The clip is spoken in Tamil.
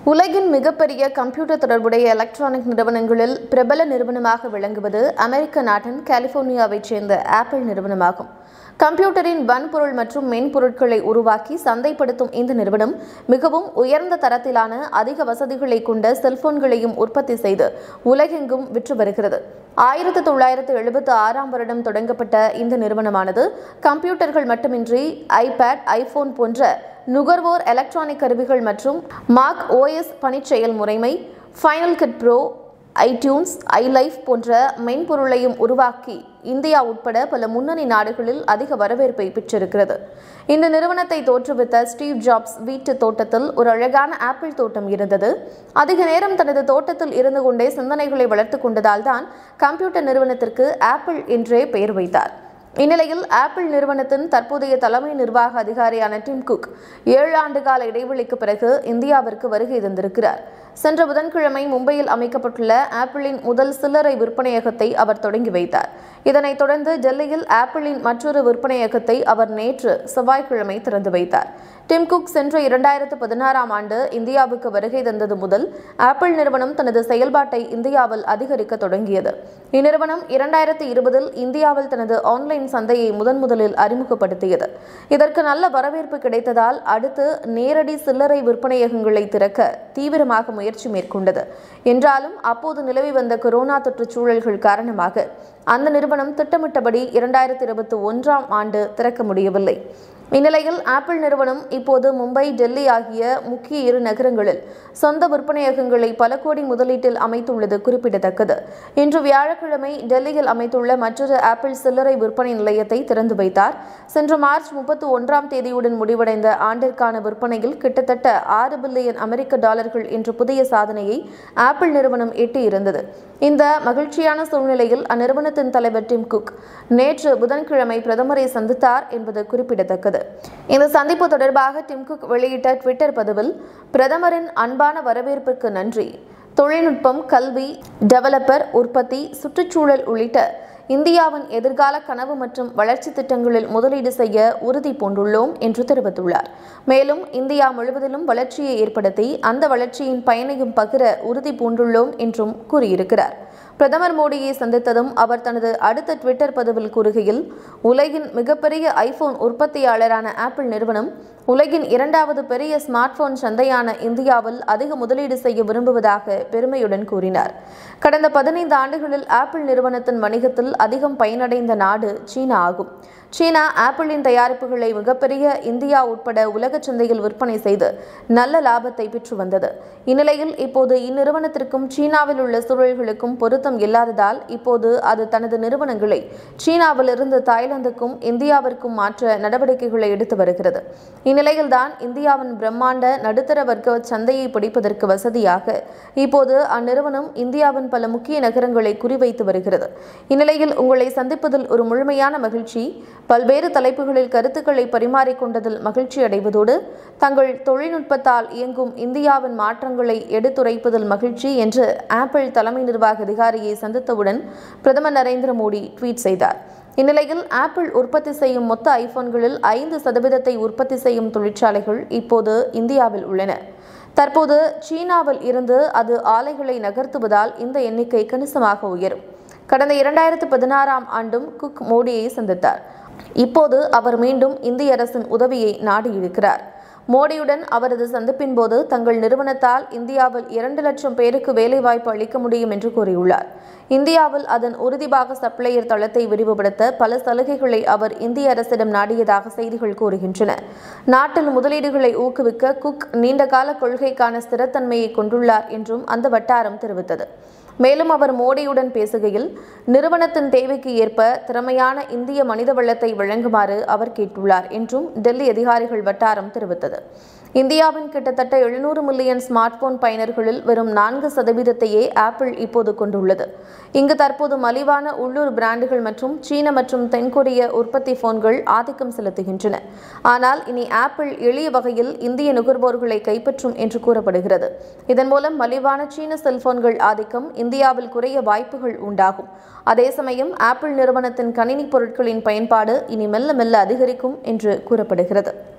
உலகின் மிகப்பெரிய கம்ப்யூட்டர் தொடர்புடைய எலக்ட்ரானிக் நிறுவனங்களில் பிரபல நிறுவனமாக விளங்குவது அமெரிக்க நாட்டின் கலிபோர்னியாவைச் சேர்ந்த ஆப்பிள் நிறுவனமாகும் கம்ப்யூட்டரின் வன்பொருள் மற்றும் மென்பொருட்களை உருவாக்கி சந்தைப்படுத்தும் இந்த நிறுவனம் மிகவும் உயர்ந்த தரத்திலான அதிக வசதிகளை கொண்ட செல்போன்களையும் உற்பத்தி செய்து உலகெங்கும் விற்று வருகிறது ஆயிரத்தி தொள்ளாயிரத்து எழுபத்தி ஆறாம் வருடம் தொடங்கப்பட்ட இந்த நிறுவனமானது கம்ப்யூட்டர்கள் மட்டுமின்றி ஐபேட் ஐபோன் போன்ற நுகர்வோர் எலக்ட்ரானிக் கருவிகள் மற்றும் மாக் ஓஎஸ் பணிச்செயல் முறைமை final cut pro iTunes iLife போன்ற மென்பொருளையும் உருவாக்கி இந்தியா உட்பட பல முன்னணி நாடுகளில் அதிக வரவேற்பை பெற்றிருக்கிறது இந்த நிறுவனத்தை தோற்றுவித்த ஸ்டீவ் ஜாப்ஸ் வீட்டு தோட்டத்தில் ஒரு அழகான ஆப்பிள் தோட்டம் இருந்தது அதிக நேரம் தனது தோட்டத்தில் இருந்து கொண்டே சிந்தனைகளை வளர்த்து கொண்டதால் தான் கம்ப்யூட்டர் நிறுவனத்திற்கு ஆப்பிள் என்றே பெயர் வைத்தார் இந்நிலையில் ஆப்பிள் நிறுவனத்தின் தற்போதைய தலைமை நிர்வாக அதிகாரியான டிம் குக் ஏழு ஆண்டு கால இடைவெளிக்கு பிறகு இந்தியாவிற்கு வருகை தந்திருக்கிறார் சென்ற புதன்கிழமை மும்பையில் அமைக்கப்பட்டுள்ள ஆப்பிளின் முதல் சில்லறை விற்பனையகத்தை அவர் தொடங்கி வைத்தார் இதனைத் தொடர்ந்து டெல்லியில் ஆப்பிளின் மற்றொரு விற்பனையகத்தை அவர் நேற்று செவ்வாய்க்கிழமை திறந்து வைத்தார் டிம் குக் சென்ற இரண்டாயிரத்து பதினாறாம் ஆண்டு இந்தியாவுக்கு வருகை தந்தது முதல் ஆப்பிள் நிறுவனம் தனது செயல்பாட்டை இந்தியாவில் அதிகரிக்க தொடங்கியது இந்நிறுவனம் இரண்டாயிரத்து இருபதில் இந்தியாவில் தனது ஆன்லைன் சந்தையை முதன் முதலில் அறிமுகப்படுத்தியது இதற்கு நல்ல வரவேற்பு கிடைத்ததால் அடுத்து நேரடி சில்லறை விற்பனையகங்களை திறக்க தீவிரமாக முயற்சி மேற்கொண்டது என்றாலும் அப்போது நிலவி வந்த கொரோனா தொற்று சூழல்கள் காரணமாக அந்த நிறுவனம் திட்டமிட்டபடி இரண்டாயிரத்தி இருபத்தி ஒன்றாம் ஆண்டு திறக்க முடியவில்லை இந்நிலையில் ஆப்பிள் நிறுவனம் இப்போது மும்பை டெல்லி ஆகிய முக்கிய இரு நகரங்களில் சொந்த விற்பனையகங்களை பல கோடி முதலீட்டில் அமைத்துள்ளது குறிப்பிடத்தக்கது இன்று வியாழக்கிழமை டெல்லியில் அமைத்துள்ள மற்றொரு ஆப்பிள் சில்லறை விற்பனை நிலையத்தை திறந்து வைத்தார் சென்ற மார்ச் முப்பத்தி ஒன்றாம் தேதியுடன் முடிவடைந்த ஆண்டிற்கான விற்பனையில் கிட்டத்தட்ட ஆறு பில்லியன் அமெரிக்க டாலர்கள் என்ற புதிய சாதனையை ஆப்பிள் நிறுவனம் எட்டியிருந்தது இந்த மகிழ்ச்சியான சூழ்நிலையில் அந்நிறுவனத்தின் தலைவர் டிம் குக் நேற்று புதன்கிழமை பிரதமரை சந்தித்தார் என்பது குறிப்பிடத்தக்கது இந்த சந்திப்பு தொடர்பாக டிம் குக் வெளியிட்ட ட்விட்டர் பதிவில் பிரதமரின் அன்பான வரவேற்புக்கு நன்றி தொழில்நுட்பம் கல்வி டெவலப்பர் உற்பத்தி சுற்றுச்சூழல் உள்ளிட்ட இந்தியாவின் எதிர்கால கனவு மற்றும் வளர்ச்சி திட்டங்களில் முதலீடு செய்ய உறுதி பூண்டுள்ளோம் என்று தெரிவித்துள்ளார் மேலும் இந்தியா முழுவதிலும் வளர்ச்சியை ஏற்படுத்தி அந்த வளர்ச்சியின் பயனையும் பகிர உறுதி பூண்டுள்ளோம் என்றும் கூறியிருக்கிறார் பிரதமர் மோடியை சந்தித்ததும் அவர் தனது அடுத்த ட்விட்டர் பதிவில் கூறுகையில் உலகின் மிகப்பெரிய ஐபோன் உற்பத்தியாளரான ஆப்பிள் நிறுவனம் உலகின் இரண்டாவது பெரிய ஸ்மார்ட் போன் சந்தையான இந்தியாவில் அதிக முதலீடு செய்ய விரும்புவதாக பெருமையுடன் கூறினார் கடந்த பதினைந்து ஆண்டுகளில் ஆப்பிள் நிறுவனத்தின் வணிகத்தில் அதிகம் பயனடைந்த நாடு சீனா ஆகும் சீனா ஆப்பிளின் தயாரிப்புகளை மிகப்பெரிய இந்தியா உட்பட உலக சந்தையில் விற்பனை செய்து நல்ல லாபத்தை பெற்று வந்தது இந்நிலையில் இப்போது இந்நிறுவனத்திற்கும் சீனாவில் உள்ள சூழல்களுக்கும் பொருத்தம் இல்லாததால் இப்போது அது தனது நிறுவனங்களை சீனாவிலிருந்து தாய்லாந்துக்கும் இந்தியாவிற்கும் மாற்ற நடவடிக்கைகளை எடுத்து வருகிறது இந்நிலையில்தான் இந்தியாவின் பிரம்மாண்ட நடுத்தர வர்க்க சந்தையை பிடிப்பதற்கு வசதியாக இப்போது அந்நிறுவனம் இந்தியாவின் பல முக்கிய நகரங்களை குறிவைத்து வருகிறது இந்நிலையில் உங்களை சந்திப்பதில் ஒரு முழுமையான மகிழ்ச்சி பல்வேறு தலைப்புகளில் கருத்துக்களை பரிமாறிக்கொண்டதில் மகிழ்ச்சி அடைவதோடு தங்கள் தொழில்நுட்பத்தால் இயங்கும் இந்தியாவின் மாற்றங்களை எடுத்துரைப்பதில் மகிழ்ச்சி என்று ஆப்பிள் தலைமை நிர்வாக அதிகாரியை சந்தித்தவுடன் பிரதமர் நரேந்திர மோடி ட்வீட் செய்தார் இந்நிலையில் ஆப்பிள் உற்பத்தி செய்யும் மொத்த ஐபோன்களில் ஐந்து சதவீதத்தை உற்பத்தி செய்யும் தொழிற்சாலைகள் இப்போது இந்தியாவில் உள்ளன தற்போது சீனாவில் இருந்து அது ஆலைகளை நகர்த்துவதால் இந்த எண்ணிக்கை கணிசமாக உயரும் கடந்த இரண்டாயிரத்து பதினாறாம் ஆண்டும் குக் மோடியை சந்தித்தார் இப்போது அவர் மீண்டும் இந்திய அரசின் உதவியை நாடியிருக்கிறார் மோடியுடன் அவரது சந்திப்பின் போது தங்கள் நிறுவனத்தால் இந்தியாவில் இரண்டு லட்சம் பேருக்கு வேலைவாய்ப்பு அளிக்க முடியும் என்று கூறியுள்ளார் இந்தியாவில் அதன் உறுதிபாக சப்ளையர் தளத்தை விரிவுபடுத்த பல சலுகைகளை அவர் இந்திய அரசிடம் நாடியதாக செய்திகள் கூறுகின்றன நாட்டில் முதலீடுகளை ஊக்குவிக்க குக் நீண்டகால கொள்கைக்கான ஸ்திரத்தன்மையை கொண்டுள்ளார் என்றும் அந்த வட்டாரம் தெரிவித்தது மேலும் அவர் மோடியுடன் பேசுகையில் நிறுவனத்தின் தேவைக்கு ஏற்ப திறமையான இந்திய மனித வளத்தை வழங்குமாறு அவர் கேட்டுள்ளார் என்றும் டெல்லி அதிகாரிகள் வட்டாரம் தெரிவித்தது இந்தியாவின் கிட்டத்தட்ட எழுநூறு மில்லியன் ஸ்மார்ட் போன் பயனர்களில் வெறும் நான்கு சதவீதத்தையே ஆப்பிள் இப்போது கொண்டுள்ளது இங்கு தற்போது மலிவான உள்ளூர் பிராண்டுகள் மற்றும் சீன மற்றும் தென்கொரிய உற்பத்தி போன்கள் ஆதிக்கம் செலுத்துகின்றன ஆனால் இனி ஆப்பிள் எளிய வகையில் இந்திய நுகர்வோர்களை கைப்பற்றும் என்று கூறப்படுகிறது இதன் மூலம் மலிவான சீன செல்போன்கள் ஆதிக்கம் இந்தியாவில் குறைய வாய்ப்புகள் உண்டாகும் அதே சமயம் ஆப்பிள் நிறுவனத்தின் கணினி பொருட்களின் பயன்பாடு இனி மெல்ல மெல்ல அதிகரிக்கும் என்று கூறப்படுகிறது